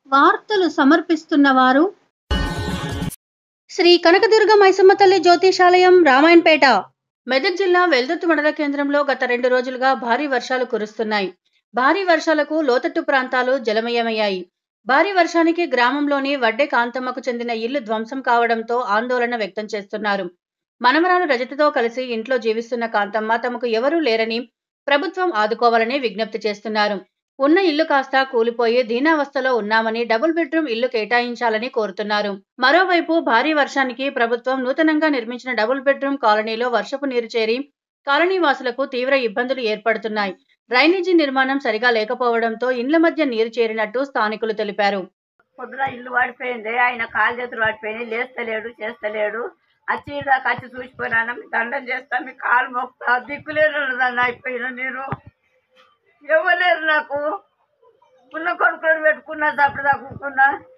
వార్తలు సమర్పిస్తున్న వారు శ్రీ కనకదుర్గ మైసమ్మ తల్లి జ్యోతిషాలయం రామాయణపేట మెదక్ జిల్లా వెల్దుర్తి మండల కేంద్రంలో గత రెండు రోజులుగా భారీ వర్షాలు కురుస్తున్నాయి భారీ వర్షాలకు లోతట్టు ప్రాంతాలు జలమయమయ్యాయి భారీ వర్షానికి గ్రామంలోని వడ్డే కాంతమ్మకు చెందిన ఇల్లు ధ్వంసం కావడంతో ఆందోళన వ్యక్తం చేస్తున్నారు మనమరాలు రజతతో కలిసి ఇంట్లో జీవిస్తున్న కాంతమ్మ తమకు ఎవరూ లేరని ప్రభుత్వం ఆదుకోవాలని విజ్ఞప్తి చేస్తున్నారు ఉన్న ఇల్లు కాస్త కూలిపోయి దీనావస్థలో ఉన్నామని డబుల్ బెడ్రూమ్ ఇల్లు కేటాయించాలని కోరుతున్నారు మరోవైపు భారీ వర్షానికి ప్రభుత్వం నూతనంగా నిర్మించిన డబుల్ బెడ్రూమ్ కాలనీలో వర్షపు నీరు చేరి కాలనీ వాసులకు తీవ్ర ఇబ్బందులు ఏర్పడుతున్నాయి డ్రైనేజీ నిర్మాణం సరిగా లేకపోవడంతో ఇండ్ల మధ్య నీరు చేరినట్టు స్థానికులు తెలిపారు పొద్దున ఇల్లు వాడిపోయింది ఆయన కాలు చేతులు వాడిపోయినాయి లేస్తలేడు చేస్తలేడు వచ్చి దాకా వచ్చి చూసిపోయినా మీ దండం చేస్తా మీ కాలు మొక్తా దిక్కులేరు దాన్ని అయిపోయినా నేను ఇవ్వలేరు నాకు ఉన్న కొడుకులు పెట్టుకున్నా తప్పుడు దాక్కున్నా